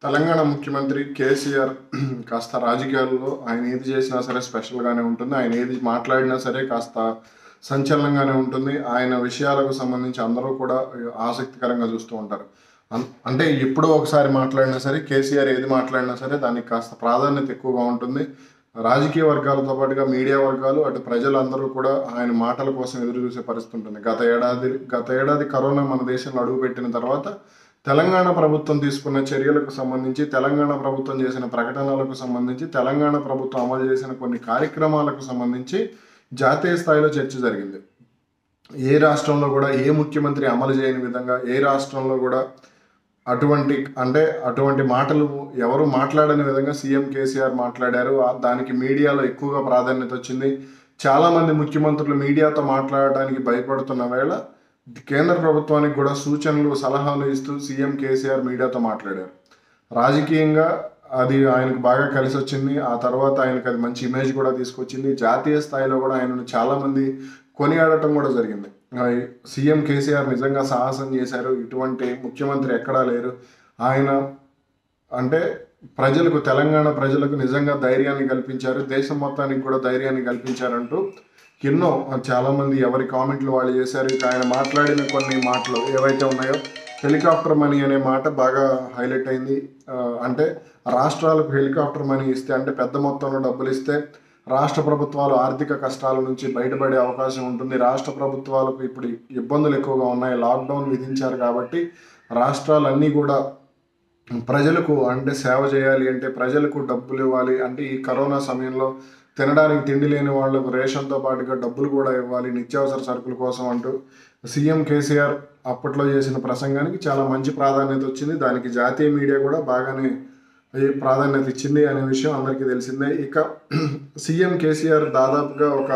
తెలంగాణ ముఖ్యమంత్రి కేసీఆర్ కాస్త రాజకీయాల్లో ఆయన ఏది చేసినా సరే స్పెషల్గానే ఉంటుంది ఆయన ఏది మాట్లాడినా సరే కాస్త సంచలనంగానే ఉంటుంది ఆయన విషయాలకు సంబంధించి అందరూ కూడా ఆసక్తికరంగా చూస్తూ ఉంటారు అన్- అంటే ఎప్పుడో ఒకసారి మాట్లాడినా సరే కేసీఆర్ ఏది మాట్లాడినా సరే దానికి కాస్త ప్రాధాన్యత ఎక్కువగా ఉంటుంది రాజకీయ వర్గాలతో పాటుగా మీడియా వర్గాలు అటు ప్రజలందరూ కూడా ఆయన మాటల కోసం ఎదురు చూసే పరిస్థితి ఉంటుంది గత ఏడాది గత ఏడాది కరోనా మన దేశంలో అడుగుపెట్టిన తర్వాత తెలంగాణ ప్రభుత్వం తీసుకున్న చర్యలకు సంబంధించి తెలంగాణ ప్రభుత్వం చేసిన ప్రకటనలకు సంబంధించి తెలంగాణ ప్రభుత్వం అమలు చేసిన కొన్ని కార్యక్రమాలకు సంబంధించి జాతీయ స్థాయిలో చర్చ జరిగింది ఏ రాష్ట్రంలో కూడా ఏ ముఖ్యమంత్రి అమలు చేయని విధంగా ఏ రాష్ట్రంలో కూడా అటువంటి అంటే అటువంటి మాటలు ఎవరు మాట్లాడని విధంగా సీఎం కేసీఆర్ మాట్లాడారు ఆ- దానికి మీడియాలో ఎక్కువగా ప్రాధాన్యత వచ్చింది చాలా మంది ముఖ్యమంత్రులు మీడియాతో మాట్లాడడానికి భయపడుతున్న వేళ కేంద్ర ప్రభుత్వానికి కూడా సూచనలు సలహాలు ఇస్తూ సీఎం కేసీఆర్ మీడియాతో మాట్లాడారు రాజకీయంగా అది ఆయనకు బాగా కలిసి వచ్చింది ఆ తర్వాత ఆయనకు అది మంచి ఇమేజ్ కూడా తీసుకొచ్చింది జాతీయ స్థాయిలో కూడా ఆయనను చాలా మంది కొనియాడటం కూడా జరిగింది ఆ, సీఎం కేసీఆర్ నిజంగా సాహసం చేశారు ఇటువంటి ముఖ్యమంత్రి ఎక్కడా లేరు ఆయన అంటే ప్రజలకు తెలంగాణ ప్రజలకు నిజంగా ధైర్యాన్ని కల్పించారు దేశం మొత్తానికి కూడా ధైర్యాన్ని కల్పించారంటూ ఎన్నో చాలా మంది ఎవరి కామెంట్లు వాళ్ళు చేశారు ఇక ఆయన మాట్లాడిన కొన్ని మాటలు ఏవైతే ఉన్నాయో హెలికాప్టర్ మనీ అనే మాట బాగా హైలైట్ అయింది ఆ, అంటే రాష్ట్రాలకు హెలికాప్టర్ మనీ ఇస్తే అంటే పెద్ద మొత్తంలో డబ్బులు ఇస్తే రాష్ట్ర ప్రభుత్వాలు ఆర్థిక కష్టాల నుంచి బయటపడే అవకాశం ఉంటుంది రాష్ట్ర ప్రభుత్వాలకు ఇప్పుడు ఇబ్బందులు ఎక్కువగా ఉన్నాయి లాక్డౌన్ విధించారు కాబట్టి రాష్ట్రాలన్నీ కూడా ప్రజలకు అంటే సేవ చేయాలి అంటే ప్రజలకు డబ్బులు ఇవ్వాలి అంటే ఈ కరోనా సమయంలో తినడానికి తిండి లేని వాళ్ళకు రేషన్తో పాటుగా డబ్బులు కూడా ఇవ్వాలి నిత్యావసర సరుకుల కోసం అంటూ సీఎం కేసీఆర్ అప్పట్లో చేసిన ప్రసంగానికి చాలా మంచి ప్రాధాన్యత వచ్చింది దానికి జాతీయ మీడియా కూడా బాగానే ఈ ప్రాధాన్యత ఇచ్చింది అనే విషయం అందరికీ తెలిసిందే ఇక సీఎం కేసీఆర్ దాదాపుగా ఒక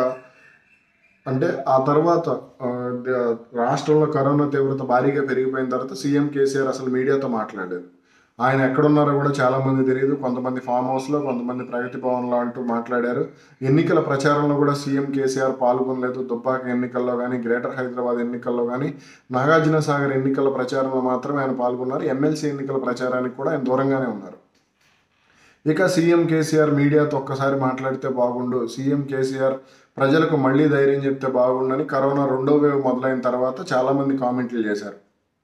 అంటే ఆ తర్వాత ఆ, ద- రాష్ట్రంలో కరోనా తీవ్రత భారీగా పెరిగిపోయిన తర్వాత సీఎం కేసీఆర్ అసలు మీడియాతో మాట్లాడలేదు ఆయన ఎక్కడున్నారో కూడా చాలా మంది తెలియదు కొంతమంది ఫామ్ హౌస్లో కొంతమంది ప్రగతి భవన్లో అంటూ మాట్లాడారు ఎన్నికల ప్రచారంలో కూడా సీఎం కేసీఆర్ పాల్గొనలేదు దుబ్బాక ఎన్నికల్లో కానీ గ్రేటర్ హైదరాబాద్ ఎన్నికల్లో కానీ నాగార్జున సాగర్ ఎన్నికల ప్రచారంలో మాత్రమే ఆయన పాల్గొన్నారు ఎమ్మెల్సీ ఎన్నికల ప్రచారానికి కూడా ఆయన దూరంగానే ఉన్నారు ఇక సీఎం కేసీఆర్ మీడియాతో ఒక్కసారి మాట్లాడితే బాగుండు సీఎం కేసీఆర్ ప్రజలకు మళ్ళీ ధైర్యం చెప్తే బాగుండని కరోనా రెండో వేవ్ మొదలైన తర్వాత చాలా మంది కామెంట్లు చేశారు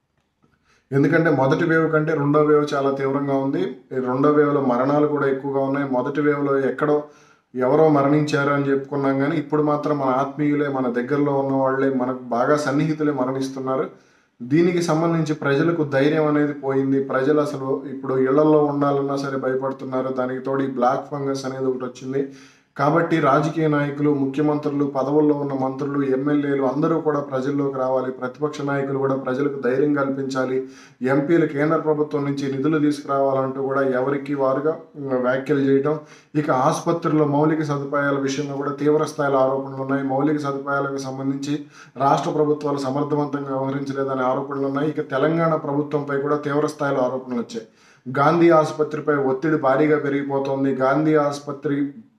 ఎందుకంటే మొదటి వేవ్ కంటే రెండో వేవ్ చాలా తీవ్రంగా ఉంది ఈ రెండో వేవ్లో మరణాలు కూడా ఎక్కువగా ఉన్నాయి మొదటి వేవ్లో ఎక్కడో ఎవరో మరణించారు అని చెప్పుకున్నాం కానీ ఇప్పుడు మాత్రం మన ఆత్మీయులే మన దగ్గరలో ఉన్న వాళ్ళే మనకు బాగా సన్నిహితులే మరణిస్తున్నారు దీనికి సంబంధించి ప్రజలకు ధైర్యం అనేది పోయింది ప్రజలు అసలు ఇప్పుడు ఇళ్లలో ఉండాలన్నా సరే భయపడుతున్నారు దానికి తోడు ఈ బ్లాక్ ఫంగస్ అనేది ఒకటి వచ్చింది కాబట్టి రాజకీయ నాయకులు ముఖ్యమంత్రులు పదవుల్లో ఉన్న మంత్రులు ఎమ్మెల్యేలు అందరూ కూడా ప్రజల్లోకి రావాలి ప్రతిపక్ష నాయకులు కూడా ప్రజలకు ధైర్యం కల్పించాలి ఎంపీలు కేంద్ర ప్రభుత్వం నుంచి నిధులు తీసుకురావాలంటూ కూడా ఎవరికి వారుగా ఉమ్, వ్యాఖ్యలు చేయడం ఇక ఆసుపత్రుల్లో మౌలిక సదుపాయాల విషయంలో కూడా తీవ్ర స్థాయిలో ఆరోపణలు ఉన్నాయి మౌలిక సదుపాయాలకు సంబంధించి రాష్ట్ర ప్రభుత్వాలు సమర్థవంతంగా వ్యవహరించలేదనే ఆరోపణలు ఉన్నాయి ఇక తెలంగాణ ప్రభుత్వంపై కూడా తీవ్ర స్థాయిలో ఆరోపణలు వచ్చాయి గాంధీ ఆసుపత్రిపై ఒత్తిడి భారీగా పెరిగిపోతోంది గాంధీ ఆసుపత్రి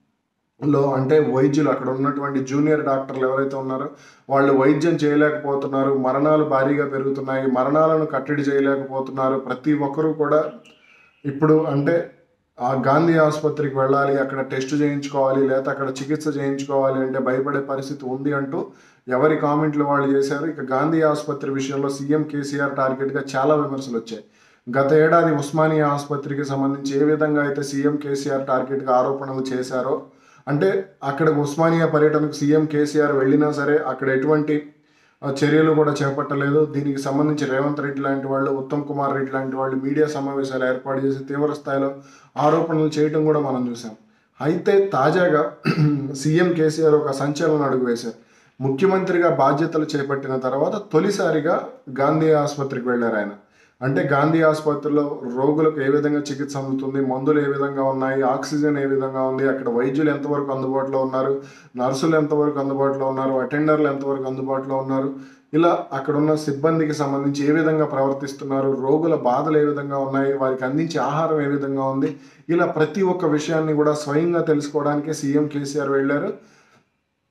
లో అంటే వైద్యులు అక్కడ ఉన్నటువంటి జూనియర్ డాక్టర్లు ఎవరైతే ఉన్నారో వాళ్ళు వైద్యం చేయలేకపోతున్నారు మరణాలు భారీగా పెరుగుతున్నాయి మరణాలను కట్టడి చేయలేకపోతున్నారు ప్రతి ఒక్కరూ కూడా ఇప్పుడు అంటే ఆ గాంధీ ఆసుపత్రికి వెళ్ళాలి అక్కడ టెస్ట్ చేయించుకోవాలి లేదా అక్కడ చికిత్స చేయించుకోవాలి అంటే భయపడే పరిస్థితి ఉంది అంటూ ఎవరి కామెంట్లు వాళ్ళు చేశారు ఇక గాంధీ ఆసుపత్రి విషయంలో సీఎం కేసీఆర్ టార్గెట్గా చాలా విమర్శలు వచ్చాయి గత ఏడాది ఉస్మానియా ఆసుపత్రికి సంబంధించి ఏ విధంగా అయితే సీఎం కేసీఆర్ టార్గెట్గా ఆరోపణలు చేశారో అంటే అక్కడ ఉస్మానియా పర్యటనకు సీఎం కేసీఆర్ వెళ్ళినా సరే అక్కడ ఎటువంటి ఆ, చర్యలు కూడా చేపట్టలేదు దీనికి సంబంధించి రేవంత్ రెడ్డి లాంటి వాళ్ళు ఉత్తమ్ కుమార్ రెడ్డి లాంటి వాళ్ళు మీడియా సమావేశాలు ఏర్పాటు చేసి తీవ్ర స్థాయిలో ఆరోపణలు చేయడం కూడా మనం చూసాం అయితే తాజాగా సీఎం కేసీఆర్ ఒక సంచలనం అడుగు వేశారు ముఖ్యమంత్రిగా బాధ్యతలు చేపట్టిన తర్వాత తొలిసారిగా గాంధీ ఆసుపత్రికి వెళ్ళారు ఆయన అంటే గాంధీ ఆసుపత్రిలో రోగులకు ఏ విధంగా చికిత్స అందుతుంది మందులు ఏ విధంగా ఉన్నాయి ఆక్సిజన్ ఏ విధంగా ఉంది అక్కడ వైద్యులు ఎంతవరకు అందుబాటులో ఉన్నారు నర్సులు ఎంతవరకు అందుబాటులో ఉన్నారు అటెండర్లు ఎంతవరకు అందుబాటులో ఉన్నారు ఇలా అక్కడ ఉన్న సిబ్బందికి సంబంధించి ఏ విధంగా ప్రవర్తిస్తున్నారు రోగుల బాధలు ఏ విధంగా ఉన్నాయి వారికి అందించే ఆహారం ఏ విధంగా ఉంది ఇలా ప్రతి ఒక్క విషయాన్ని కూడా స్వయంగా తెలుసుకోవడానికి సీఎం కేసీఆర్ వెళ్ళారు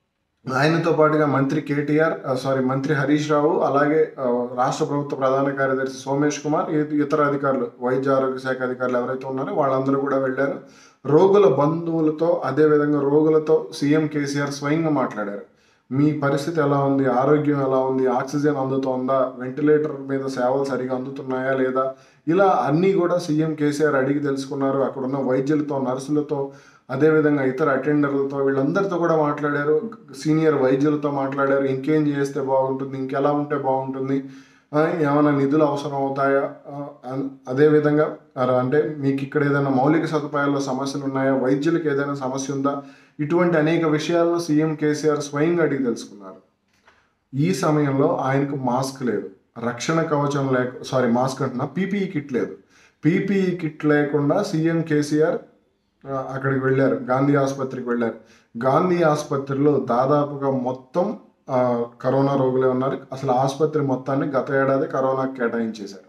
ఆయనతో పాటుగా మంత్రి కేటీఆర్ ఆ, సారీ మంత్రి హరీష్ రావు అలాగే ఆ, రాష్ట్ర ప్రభుత్వ ప్రధాన కార్యదర్శి సోమేష్ కుమార్ ఇ- ఇతర అధికారులు వైద్య ఆరోగ్య శాఖ అధికారులు ఎవరైతే ఉన్నారో వాళ్ళందరూ కూడా వెళ్ళారు రోగుల బంధువులతో అదేవిధంగా రోగులతో సీఎం కేసీఆర్ స్వయంగా మాట్లాడారు మీ పరిస్థితి ఎలా ఉంది ఆరోగ్యం ఎలా ఉంది ఆక్సిజన్ అందుతోందా వెంటిలేటర్ మీద సేవలు సరిగా అందుతున్నాయా లేదా ఇలా అన్నీ కూడా సీఎం కేసీఆర్ అడిగి తెలుసుకున్నారు అక్కడ ఉన్న వైద్యులతో నర్సులతో అదేవిధంగా ఇతర అటెండర్లతో వీళ్ళందరితో కూడా మాట్లాడారు సీనియర్ వైద్యులతో మాట్లాడారు ఇంకేం చేస్తే బాగుంటుంది ఇంకెలా ఉంటే బాగుంటుంది ఆ, ఏమైనా నిధులు అవసరం అవుతాయా ఆ, అన్- అదేవిధంగా అర- అంటే మీకు ఇక్కడ ఏదైనా మౌలిక సదుపాయాల్లో సమస్యలు ఉన్నాయా వైద్యులకు ఏదైనా సమస్య ఉందా ఇటువంటి అనేక విషయాలను సీఎం కేసీఆర్ స్వయంగా అడిగి తెలుసుకున్నారు ఈ సమయంలో ఆయనకు మాస్క్ లేదు రక్షణ కవచం లేక సారీ మాస్క్ అంటున్నా పీపీఈ కిట్ లేదు పీపీఈ కిట్ లేకుండా సీఎం కేసీఆర్ ఆ, అక్కడికి వెళ్ళారు గాంధీ ఆసుపత్రికి వెళ్ళారు గాంధీ ఆసుపత్రిలో దాదాపుగా మొత్తం ఆ, కరోనా రోగులే ఉన్నారు అసలు ఆసుపత్రి మొత్తాన్ని గత ఏడాది కరోనా కేటాయించేశారు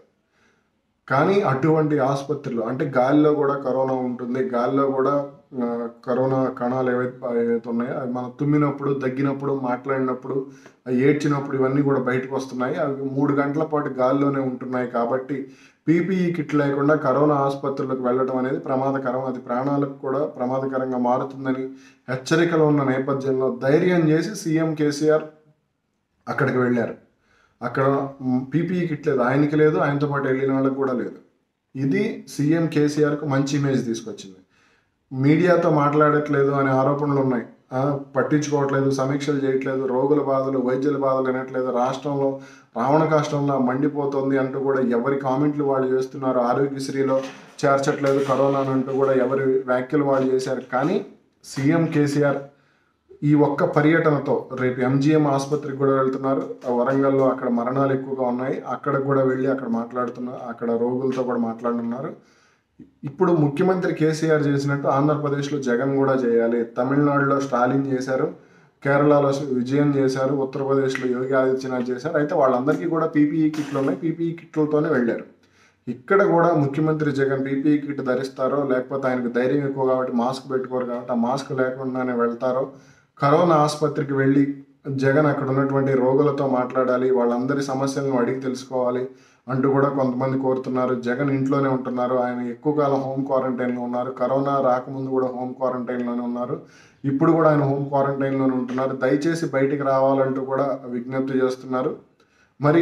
కానీ అటువంటి ఆసుపత్రులు అంటే గాలిలో కూడా కరోనా ఉంటుంది గాలిలో కూడా ఆ, కరోనా కణాలు ఏవైతే ఏవైతే ఉన్నాయో అవి మనం తుమ్మినప్పుడు దగ్గినప్పుడు మాట్లాడినప్పుడు అవి ఏడ్చినప్పుడు ఇవన్నీ కూడా బయటకు వస్తున్నాయి అవి మూడు గంటల పాటు గాలిలోనే ఉంటున్నాయి కాబట్టి పీపీఈ కిట్ లేకుండా కరోనా ఆసుపత్రులకు వెళ్ళడం అనేది ప్రమాదకరం అది ప్రాణాలకు కూడా ప్రమాదకరంగా మారుతుందని హెచ్చరికలు ఉన్న నేపథ్యంలో ధైర్యం చేసి సీఎం కేసీఆర్ అక్కడికి వెళ్ళారు అక్కడ పీపీఈ కిట్ లేదు ఆయనకి లేదు ఆయనతో పాటు వెళ్ళిన వాళ్ళకి కూడా లేదు ఇది సీఎం కేసీఆర్కు మంచి ఇమేజ్ తీసుకొచ్చింది మీడియాతో మాట్లాడట్లేదు అనే ఆరోపణలు ఉన్నాయి ఆ, పట్టించుకోవట్లేదు సమీక్షలు చేయట్లేదు రోగుల బాధలు వైద్యుల బాధలు వినట్లేదు రాష్ట్రంలో రావణ కాష్టంలో మండిపోతుంది అంటూ కూడా ఎవరి కామెంట్లు వాళ్ళు చేస్తున్నారు ఆరోగ్యశ్రీలో చేర్చట్లేదు కరోనా అంటూ కూడా ఎవరి వ్యాఖ్యలు వాళ్ళు చేశారు కానీ సీఎం కేసీఆర్ ఈ ఒక్క పర్యటనతో రేపు ఎంజిఎం ఆసుపత్రికి కూడా వెళ్తున్నారు ఆ వరంగల్లో అక్కడ మరణాలు ఎక్కువగా ఉన్నాయి అక్కడ కూడా వెళ్ళి అక్కడ మాట్లాడుతున్నారు అక్కడ రోగులతో కూడా మాట్లాడుతున్నారు ఇప్పుడు ముఖ్యమంత్రి కేసీఆర్ చేసినట్టు ఆంధ్రప్రదేశ్లో జగన్ కూడా చేయాలి తమిళనాడులో స్టాలిన్ చేశారు కేరళలో విజయం చేశారు ఉత్తరప్రదేశ్లో యోగి ఆదిత్యనాథ్ చేశారు అయితే వాళ్ళందరికీ కూడా పీపీఈ కిట్లు ఉన్నాయి పీపీఈ కిట్లతోనే వెళ్ళారు ఇక్కడ కూడా ముఖ్యమంత్రి జగన్ పీపీఈ కిట్ ధరిస్తారో లేకపోతే ఆయనకు ధైర్యం ఎక్కువ కాబట్టి మాస్క్ పెట్టుకోరు కాబట్టి ఆ మాస్క్ లేకుండానే వెళ్తారో కరోనా ఆసుపత్రికి వెళ్ళి జగన్ అక్కడ ఉన్నటువంటి రోగులతో మాట్లాడాలి వాళ్ళందరి సమస్యలను అడిగి తెలుసుకోవాలి అంటూ కూడా కొంతమంది కోరుతున్నారు జగన్ ఇంట్లోనే ఉంటున్నారు ఆయన ఎక్కువ కాలం హోమ్ క్వారంటైన్లో ఉన్నారు కరోనా రాకముందు కూడా హోమ్ క్వారంటైన్లోనే ఉన్నారు ఇప్పుడు కూడా ఆయన హోమ్ క్వారంటైన్లోనే ఉంటున్నారు దయచేసి బయటికి రావాలంటూ కూడా విజ్ఞప్తి చేస్తున్నారు మరి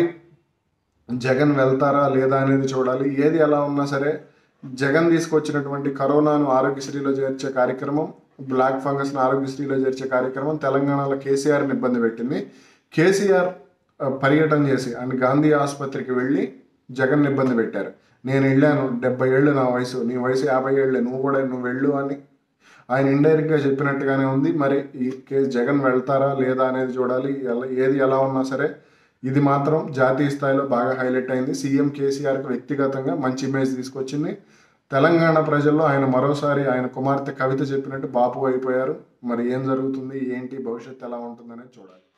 జగన్ వెళ్తారా లేదా అనేది చూడాలి ఏది ఎలా ఉన్నా సరే జగన్ తీసుకొచ్చినటువంటి కరోనాను ఆరోగ్యశ్రీలో చేర్చే కార్యక్రమం బ్లాక్ ఫంగస్ను ఆరోగ్యశ్రీలో చేర్చే కార్యక్రమం తెలంగాణలో కేసీఆర్ని ఇబ్బంది పెట్టింది కేసీఆర్ ఆ, పర్యటన చేసి అండ్ గాంధీ ఆసుపత్రికి వెళ్ళి జగన్ ఇబ్బంది పెట్టారు నేను వెళ్ళాను డెబ్బై ఏళ్ళు నా వయసు నీ వయసు యాభై ఏళ్ళే నువ్వు కూడా నువ్వు వెళ్ళు అని ఆయన ఇండైరెక్ట్గా చెప్పినట్టుగానే ఉంది మరి ఈ కేసు జగన్ వెళ్తారా లేదా అనేది చూడాలి ఎలా ఏది ఎలా ఉన్నా సరే ఇది మాత్రం జాతీయ స్థాయిలో బాగా హైలైట్ అయింది సీఎం కేసీఆర్కి వ్యక్తిగతంగా మంచి ఇమేజ్ తీసుకొచ్చింది తెలంగాణ ప్రజల్లో ఆయన మరోసారి ఆయన కుమార్తె కవిత చెప్పినట్టు బాపు అయిపోయారు మరి ఏం జరుగుతుంది ఏంటి భవిష్యత్తు ఎలా ఉంటుందనేది చూడాలి